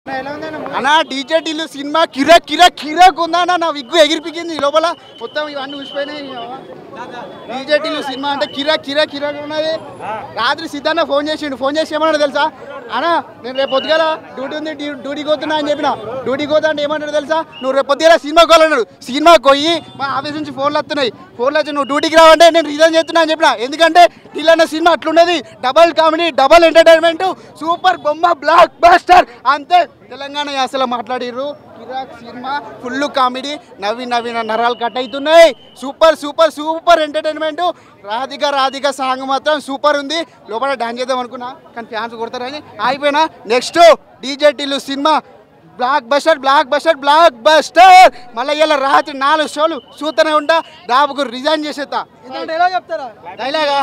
అన్నా డీజేటీలు సినిమా కిరా కిరా కిరాక్ ఉందా అన్న నా విగ్గు ఎగిరిపికింది లోపల మొత్తం ఇవన్నీ ఊసిపోయినాయి డీజేటీలు సినిమా అంటే కిరా కిరా కిరాక్ ఉన్నది రాత్రి సిద్ధాన్న ఫోన్ చేసిండు ఫోన్ చేసి ఏమన్నాడు తెలుసా అన్నా నేను రేపు పొద్దుగాల డ్యూటీ ఉంది డ్యూ- డ్యూటీకి పోతున్నా అని చెప్పిన డ్యూటీకి పోతా అంటే ఏమన్నాడు తెలుసా నువ్వు రేపు పొద్దుగాల సినిమాకి వెళ్ళన్నాడు సినిమాకి పోయి మా ఆఫీస్ నుంచి ఫోన్లు వస్తున్నాయి ఫోన్లు వచ్చి నువ్వు డ్యూటీకి రావంటే నేను రిజైన్ చేస్తున్నా అని చెప్పిన ఎందుకంటే ఢిల్లన్న సినిమా అట్లున్నది double comedy double entertainment super బొమ్మ బ్లాక్ బాస్టర్ అంతే తెలంగాణ యాసలో మాట్లాడిర్రు కిరాక్ సినిమా ఫుల్ కామెడీ నవ్వి నవ్వి నా నరాలు కట్ అవుతున్నాయి super super super entertainment Radhika Radhika song మాత్రం సూపర్ ఉంది లోపల డాన్స్ చేద్దాం అనుకున్నా కానీ ఫ్యాన్స్ కొడతారని ఆగిపోయినా నెక్స్ట్ డీజేటీలు cinema blockbuster blockbuster blockbuster మళ్ళీ ఇలా రాత్రి నాలుగు షోలు చూస్తూనే ఉంటా డాబుకు రిజైన్ చేసేస్తా డైలాగా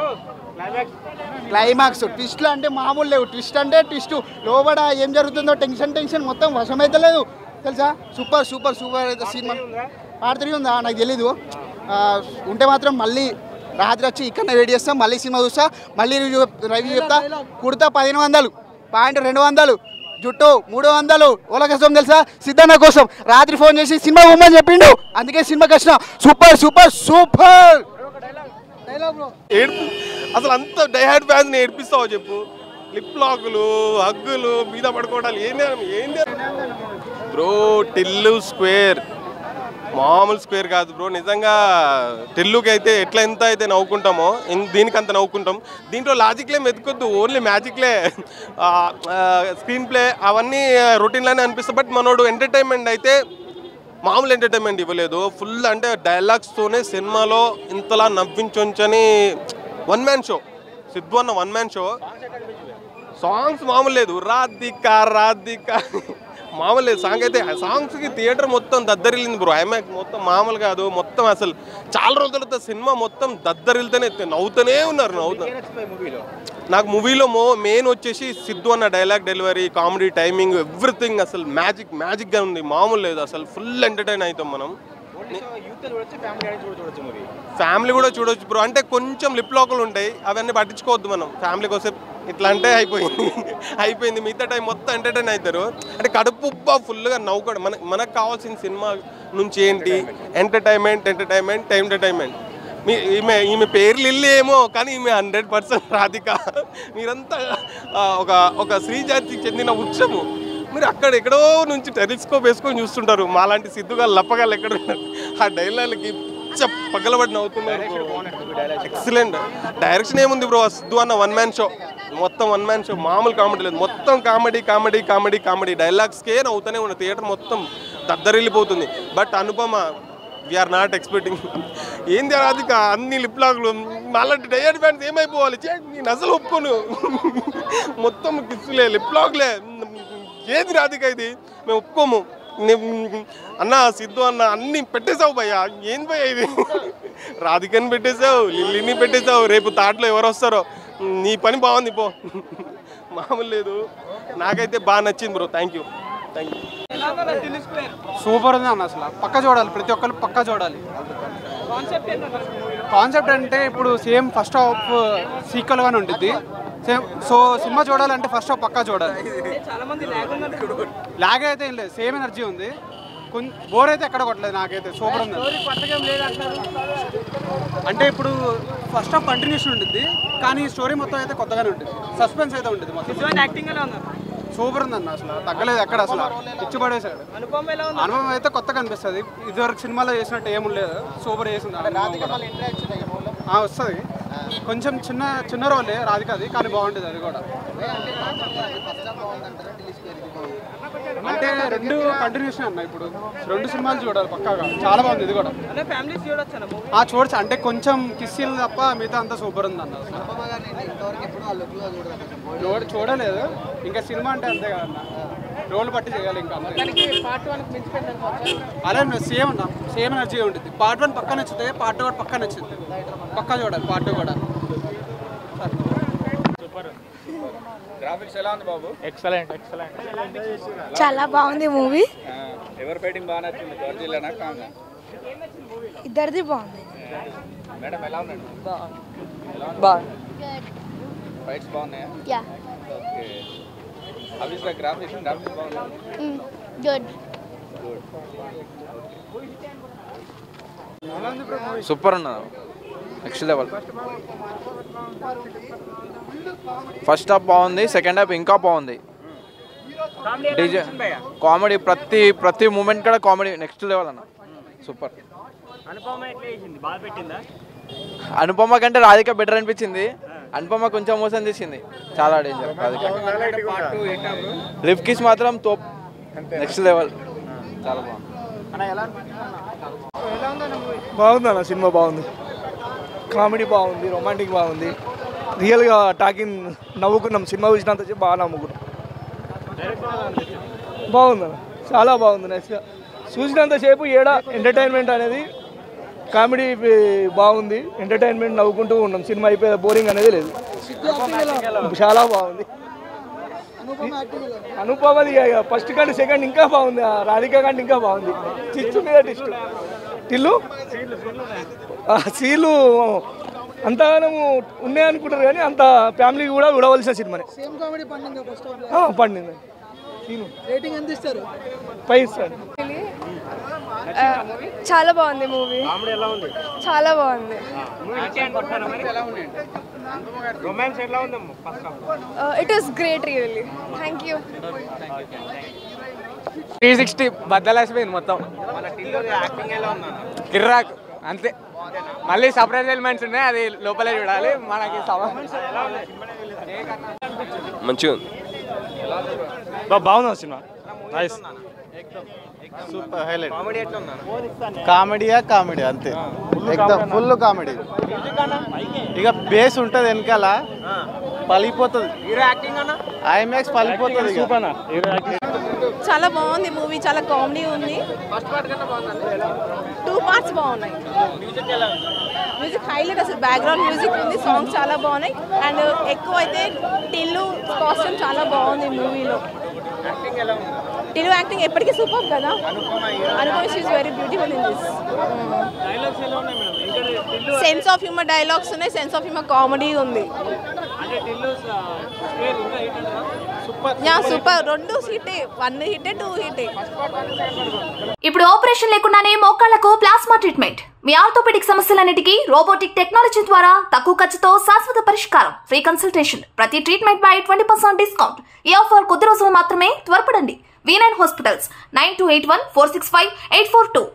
క్లైమాక్స్ ట్విస్ట్లు అంటే మామూలు లేవు ట్విస్ట్ అంటే ట్విస్ట్ లోపల ఏం జరుగుతుందో టెన్షన్ టెన్షన్ మొత్తం వశమైతే లేదు తెలుసా సూపర్ సూపర్ సూపర్ అయితే సినిమా పార్ట్ త్రీ ఉందా నాకు తెలీదు ఆ, ఉంటే మాత్రం మళ్ళీ రాత్రి వచ్చి ఇక్కడనే వెయిట్ చేస్తాం మళ్ళీ సినిమా చూస్తా మళ్ళీ రివ్యూ రివ్యూ చెప్తా కుర్తా పదిహేను వందలు పాయింట్ రెండు వందలు జుట్టు మూడు వందలు ఓల కోసం తెలుసా సిద్ధన్న కోసం రాత్రి ఫోన్ చేసి సినిమా ఉమ్మని చెప్పిండు అందుకే సినిమాకి వచ్చిన సూపర్ సూపర్ సూపర్ ఏడుపు అసలు అంత డైహార్డ్ ఫ్యాన్స్ ఏడిపిస్తావో చెప్పు లిప్ లాకులు హగ్గులు మీద పడుకోవడాలు ఏంది ఏంది బ్రో టిల్లు స్క్వేర్ మామూలు స్క్వేర్ కాదు బ్రో నిజంగా టిల్లుకి అయితే ఎట్లా ఎంత అయితే నవ్వుకుంటామో ఇన్- దీనికి అంత నవ్వుకుంటాం దీంట్లో లాజిక్లే మెతుకొద్దు ఓన్లీ మ్యాజిక్లే స్క్రీన్ ప్లే అవన్నీ రొటీన్లోనే అనిపిస్తాయి బట్ మనోడు ఎంటర్టైన్మెంట్ అయితే మామూలు ఎంటర్టైన్మెంట్ ఇవ్వలేదు ఫుల్ అంటే డైలాగ్స్తోనే సినిమాలో ఇంతలా నవ్వించొంచని వన్ మ్యాన్ షో సిద్ధు అన్న వన్ మ్యాన్ షో సాంగ్స్ మామూలు లేదు రాధిక రాధిక మామూలు లేదు సాంగ్ అయితే సాంగ్స్కి థియేటర్ మొత్తం దద్దరిల్లింది బ్రో ఐమాక్స్ మొత్తం మామూలు కాదు మొత్తం అసలు చాలా రోజుల తర్వాత సినిమా మొత్తం దద్దరిల్తేనే నవ్వుతూనే ఉన్నారు నవ్వుతా నాకు మూవీలో మో మెయిన్ వచ్చేసి సిద్ధు అన్న dialogue delivery comedy timing everything అసలు మ్యాజిక్ మ్యాజిక్గా ఉంది మామూలు లేదు అసలు ఫుల్ ఎంటర్టైన్ అవుతాం మనం ఫ్యామిలీ కూడా చూడొచ్చు బ్రో అంటే కొంచెం లిప్ లోకలు ఉంటాయి అవన్నీ పట్టించుకోవద్దు మనం ఫ్యామిలీ కోసం ఇట్లా అంటే అయిపోయింది అయిపోయింది మిగతా టైం మొత్తం ఎంటర్టైన్ అవుతారు అంటే కడుపు ఉబ్బా ఫుల్గా నవ్వుకోవడం మన మనకు కావాల్సిన సినిమా నుంచి ఏంటి ఎంటర్టైన్మెంట్ ఎంటర్టైన్మెంట్ ఎంటర్టైన్మెంట్ మీ ఈమె ఈమె పేరు లిల్లీ ఏమో కానీ ఈమె హండ్రెడ్ పర్సెంట్ రాధిక మీరంతా ఆ, ఒక ఒక శ్రీజాతికి చెందిన వృక్షము మీరు అక్కడ ఎక్కడో నుంచి టెలిస్కోప్ వేసుకొని చూస్తుంటారు మాలాంటి సిద్ధుగా లప్పగాలు ఎక్కడ ఉన్నారు ఆ డైలాగ్కి పిచ్చ పగలబడి నవ్వుతున్నారు ఎక్సలెంట్ డైరెక్షన్ ఏముంది బ్రో సిద్ధు అన్న వన్ మ్యాన్ షో మొత్తం వన్ మ్యాన్ షో మామూలు కామెడీ లేదు మొత్తం కామెడీ కామెడీ కామెడీ కామెడీ డైలాగ్స్కే నవ్వుతూనే ఉన్న థియేటర్ మొత్తం దద్దరిల్లిపోతుంది but Anupama we are not expecting ఏంది రాధిక అన్ని లిప్ లాగులు మళ్ళీ డయర్ ఫ్యాన్స్ ఏమైపోవాలి ఛే, నేను అసలు ఒప్పుకోను మొత్తం కిస్సులే లిప్ లాగులే ఏది రాధిక ఇది మేము ఒప్పుకోము నీ- అన్న సిద్ధు అన్న అన్ని పెట్టేశావు భయ్యా ఏం భయ్యా ఇది రాధికని పెట్టేశావు లిల్లీని పెట్టేశావు రేపు తాటలో ఎవరు వస్తారో నీ పని బాగుంది పో మామూలు లేదు నాకైతే బాగా నచ్చింది bro thank you thank you super ఉంది అన్న అసలు పక్క చూడాలి ప్రతి ఒక్కరు పక్క చూడాలి కాన్సెప్ట్ అంటే ఇప్పుడు సేమ్ ఫస్ట్ హాఫ్ సీక్వల్ గానే ఉంటుంది సేమ్ సో సినిమా చూడాలంటే ఫస్ట్ హాఫ్ పక్కా చూడాలి లాగ్ అయితే ఏం లేదు సేమ్ ఎనర్జీ ఉంది బోర్ అయితే ఎక్కడ కొట్టలేదు నాకైతే సూపర్ ఉంది అంటే ఇప్పుడు ఫస్ట్ హాఫ్ కంటిన్యూషన్ ఉంటుంది కానీ స్టోరీ మొత్తం అయితే కొత్తగానే ఉంటుంది సస్పెన్స్ అయితే ఉంటుంది మొత్తం యాక్టింగ్ ఎలా ఉంది సూపర్ ఉందన్న అసలు తగ్గలేదు ఎక్కడ అసలు పిచ్చి పడేశాడు అనుపమ ఎలా ఉంది అనుభవం అయితే కొత్తగా అనిపిస్తుంది ఇదివరకు సినిమాలో చేసినట్టు ఏమి లేదు సూపర్ చేసింది ఆ, వస్తుంది కొంచెం చిన్న చిన్న రోలే రాధికది కానీ బాగుంటుంది అది కూడా అంటే రెండు కంటిన్యూషన్ అన్న ఇప్పుడు రెండు సినిమాలు చూడాలి పక్కాగా చాలా బాగుంది ఇది కూడా అంటే ఫ్యామిలీస్ చూడొచ్చు అన్న మూవీ ఆ చూడచ్చు అంటే కొంచెం కిస్సీలు తప్ప మిగతా అంతా సూపర్ ఉంది అన్న అసలు. చూడ- చూడలేదు ఇంకా సినిమా అంటే అంతే కదన్న రోల్ బట్టి చేయాలి ఇంకా అంతే పార్ట్ వన్ మించిపోయింది అలా సేమ్ అన్న సేమ్ ఎనర్జీ ఉంటుంది పార్ట్ వన్ పక్క నచ్చుతుంది పార్ట్ టూ కూడా పక్క నచ్చుతుంది పక్క చూడాలి పార్ట్ టూ కూడా గ్రాఫిక్స్ ఎలా ఉంది బాబు ఎక్సలెంట్ ఎక్సలెంట్ చాలా బాగుంది మూవీ ఆ, ఎవరి ఫైటింగ్ బాగా నచ్చింది గౌర్జీలేనా కాంగా ఇద్దరిది బాగుంది మేడం ఎలా ఉందండి బాగుంది ఫైట్స్ బాగున్నాయా yeah okay Abhishek graphics graphics బాగుంది గుడ్ సూపర్ అన్న నెక్స్ట్ లెవెల్ ఫస్ట్ హాఫ్ బాగుంది సెకండ్ హాఫ్ ఇంకా బాగుంది డీజే కామెడీ ప్రతి ప్రతి మూమెంట్ కూడా కామెడీ నెక్స్ట్ లెవెల్ అన్న సూపర్ అనుపమ ఎట్లా చేసింది బాగా పెట్టిందా అనుపమ కంటే రాధిక బెటర్ అనిపించింది అనుపమ కొంచెం మోసం చేసింది చాలా డేంజర్ రాధిక పార్ట్ టూ ఏంటా బ్రో లిఫ్ట్ కిస్ మాత్రం తోప్ నెక్స్ట్ లెవెల్ చాలా బాగుంది బాగుంది అన్న సినిమా బాగుంది కామెడీ బాగుంది రొమాంటిక్ బాగుంది రియల్గా టాకింగ్ నవ్వుకున్నాం సినిమా చూసినంత సేపు బాగా నవ్వుకున్నాం బాగుంది అన్న చాలా బాగుంది నెక్స్ట్ చూసినంతసేపు ఏడ ఎంటర్టైన్మెంట్ అనేది కామెడీ బాగుంది ఎంటర్టైన్మెంట్ నవ్వుకుంటూ ఉన్నాం సినిమా అయిపోయే బోరింగ్ అనేది లేదు చాలా బాగుంది అనుపమది ఫస్ట్ కంటే సెకండ్ ఇంకా బాగుంది ఆ రాధిక కంటే ఇంకా బాగుంది చిచ్చు మీద టిస్ట్ టిల్లు ఆ సీలు అంతగానము ఉన్నాయనుకుంటారు కానీ అంత ఫ్యామిలీ కూడా చూడవలసిన సినిమానే సేమ్ కామెడీ పండింది ఫస్ట్ ఆ, పండింది సీను రేటింగ్ ఎంత ఇస్తారు పై ఇస్తాడు చాలా బాగుంది మూవీ కామెడీ ఎలా ఉంది చాలా బాగుంది మూవీ హిట్ అనుకుంటున్నారా మరి ఎలా ఉన్నాయండి రొమాన్స్ ఎలా ఉందమ్మా first half it is great really thank you three sixty బద్దలేసిపోయింది మొత్తం మన టిల్లో యాక్టింగ్ ఎలా ఉందన్న కిర్రాక్ అంతే మళ్ళీ సర్ప్రైజ్ ఎలిమెంట్స్ ఉన్నాయి అది లోపలే చూడాలి మనకి మంచిగా ఉంది బాగుంది cinema nice super highlight comedy ఎట్లా ఉందన్న కామెడీయా కామెడీ అంతే ఎక్దమ్ ఫుల్ కామెడీ ఇక బేస్ ఉంటుంది వెనకాల పలిగిపోతుంది హీరో యాక్టింగ్ అన్న ఐమాక్స్ పలిగిపోతుంది ఇక. చాలా బాగుంది మూవీ చాలా కామెడీ ఉంది ఫస్ట్ పార్ట్ కన్నా బాగుంది టూ పార్ట్స్ బాగున్నాయి మ్యూజిక్ ఎలా ఉంది మ్యూజిక్ హైలైట్ అసలు బ్యాక్గ్రౌండ్ మ్యూజిక్ ఉంది సాంగ్స్ చాలా బాగున్నాయి అండ్ ఎక్కువ అయితే టిల్లు కాస్ట్యూమ్ చాలా బాగుంది మూవీలో యాక్టింగ్ ఎలా ఉంది టిల్లు యాక్టింగ్ ఎప్పటికీ సూపర్ కదా Anupama hero Anupama she very beautiful in this dialogues ఎలా ఉన్నాయి మేడం ఇంకా Tillu sense of humour dialogues ఉన్నాయి సెన్స్ ఆఫ్ హ్యూమర్ కామెడీ ఉంది అంటే టిల్లు స్క్వేర్ ఇంకా హిట్ అంటారా సూపర్ యా సూపర్ రెండు hit one hit two hit ఇప్పుడు ఆపరేషన్ లేకుండానే మోకాళ్లకు ప్లాస్మా ట్రీట్మెంట్ మీ ఆర్థోపెడిక్ సమస్యలన్నిటికీ రోబోటిక్ టెక్నాలజీ ద్వారా తక్కువ ఖర్చుతో శాశ్వత పరిష్కారం ఫ్రీ కన్సల్టేషన్ ప్రతి ట్రీట్మెంట్ పై ట్వంటీ పర్సెంట్ డిస్కౌంట్ ఈ ఆఫర్ కొద్ది రోజులు మాత్రమే త్వరపడండి V nine hospitals nine two eight one four six five eight four two